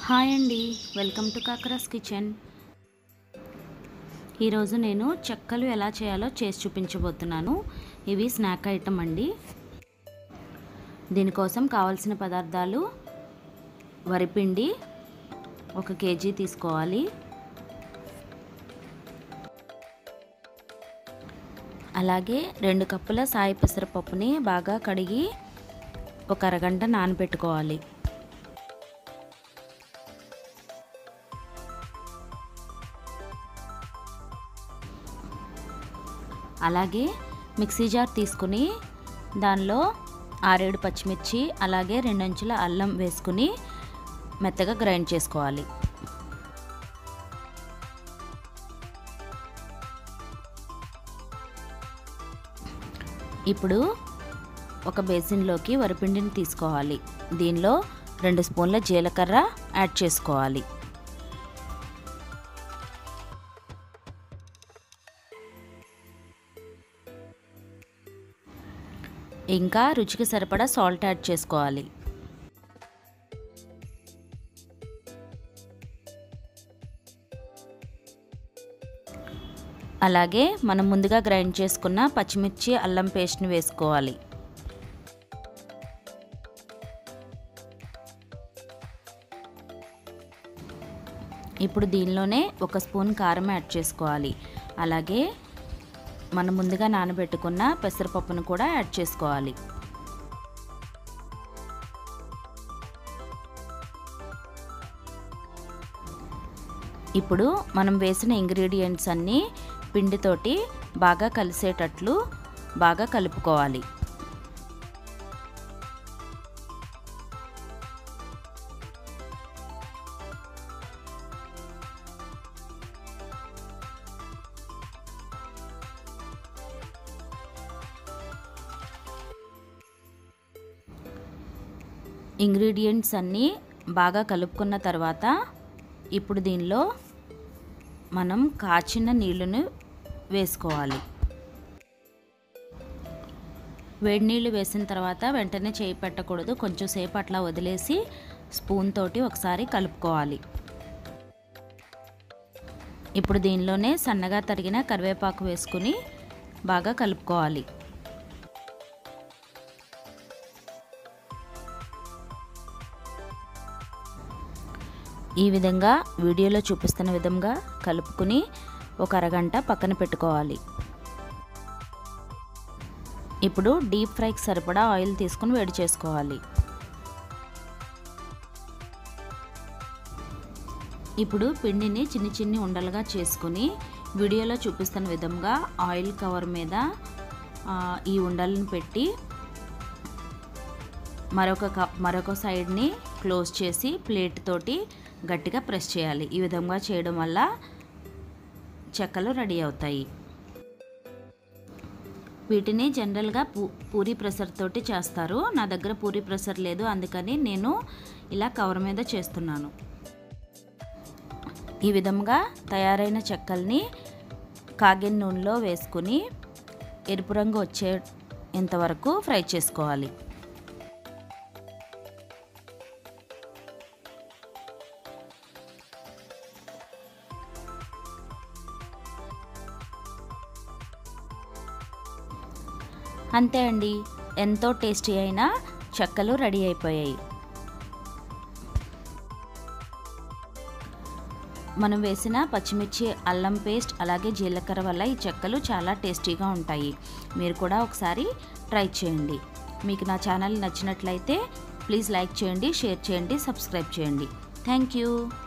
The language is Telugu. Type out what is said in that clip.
హాయ్ అండి వెల్కమ్ టు కాకరాస్ కిచెన్ ఈరోజు నేను చెక్కలు ఎలా చేయాలో చేసి చూపించబోతున్నాను ఇవి స్నాక్ ఐటమ్ అండి దీనికోసం కావాల్సిన పదార్థాలు వరిపిండి ఒక కేజీ తీసుకోవాలి అలాగే రెండు కప్పుల సాయి పెసరపప్పుని బాగా కడిగి ఒక అరగంట నానబెట్టుకోవాలి అలాగే మిక్సీ జార్ తీసుకుని దానిలో ఆరేడు పచ్చిమిర్చి అలాగే రెండంచుల అల్లం వేసుకుని మెత్తగా గ్రైండ్ చేసుకోవాలి ఇప్పుడు ఒక బేసిన్లోకి వరిపిండిని తీసుకోవాలి దీనిలో రెండు స్పూన్ల జీలకర్ర యాడ్ చేసుకోవాలి ఇంకా రుచికి సరిపడా సాల్ట్ యాడ్ చేసుకోవాలి అలాగే మనం ముందుగా గ్రైండ్ చేసుకున్న పచ్చిమిర్చి అల్లం పేస్ట్ని వేసుకోవాలి ఇప్పుడు దీనిలోనే ఒక స్పూన్ కారం యాడ్ చేసుకోవాలి అలాగే మనం ముందుగా నానబెట్టుకున్న పెసరపప్పును కూడా యాడ్ చేసుకోవాలి ఇప్పుడు మనం వేసిన ఇంగ్రీడియంట్స్ అన్నీ పిండితోటి బాగా కలిసేటట్లు బాగా కలుపుకోవాలి ఇంగ్రీడియంట్స్ అన్నీ బాగా కలుపుకున్న తర్వాత ఇప్పుడు దీనిలో మనం కాచిన నీళ్ళను వేసుకోవాలి వేడి నీళ్ళు వేసిన తర్వాత వెంటనే చేయి పెట్టకూడదు కొంచెం సేపు అట్లా వదిలేసి స్పూన్ తోటి ఒకసారి కలుపుకోవాలి ఇప్పుడు దీనిలోనే సన్నగా తరిగిన కరివేపాకు వేసుకుని బాగా కలుపుకోవాలి ఈ విధంగా వీడియోలో చూపిస్తున్న విధంగా కలుపుకుని ఒక అరగంట పక్కన పెట్టుకోవాలి ఇప్పుడు డీప్ ఫ్రైకి సరిపడా ఆయిల్ తీసుకుని వేడి చేసుకోవాలి ఇప్పుడు పిండిని చిన్ని చిన్ని ఉండలుగా చేసుకుని వీడియోలో చూపిస్తున్న విధంగా ఆయిల్ కవర్ మీద ఈ ఉండలను పెట్టి మరొక కప్ మరొక సైడ్ని క్లోజ్ చేసి ప్లేట్ తోటి గట్టిగా ప్రెస్ చేయాలి ఈ విధంగా చేయడం వల్ల చెక్కలు రెడీ అవుతాయి వీటిని జనరల్గా పూ పూరి ప్రెషర్ తోటి చేస్తారు నా దగ్గర పూరి ప్రెషర్ లేదు అందుకని నేను ఇలా కవర్ మీద చేస్తున్నాను ఈ విధంగా తయారైన చెక్కల్ని కాగిన నూనెలో వేసుకుని ఎరుపు రంగు వచ్చేంతవరకు ఫ్రై చేసుకోవాలి అంతే అండి ఎంతో టేస్టీ అయిన చెక్కలు రెడీ అయిపోయాయి మనం వేసిన పచ్చిమిర్చి అల్లం పేస్ట్ అలాగే జీలకర్ర వల్ల ఈ చెక్కలు చాలా టేస్టీగా ఉంటాయి మీరు కూడా ఒకసారి ట్రై చేయండి మీకు నా ఛానల్ నచ్చినట్లయితే ప్లీజ్ లైక్ చేయండి షేర్ చేయండి సబ్స్క్రైబ్ చేయండి థ్యాంక్ యూ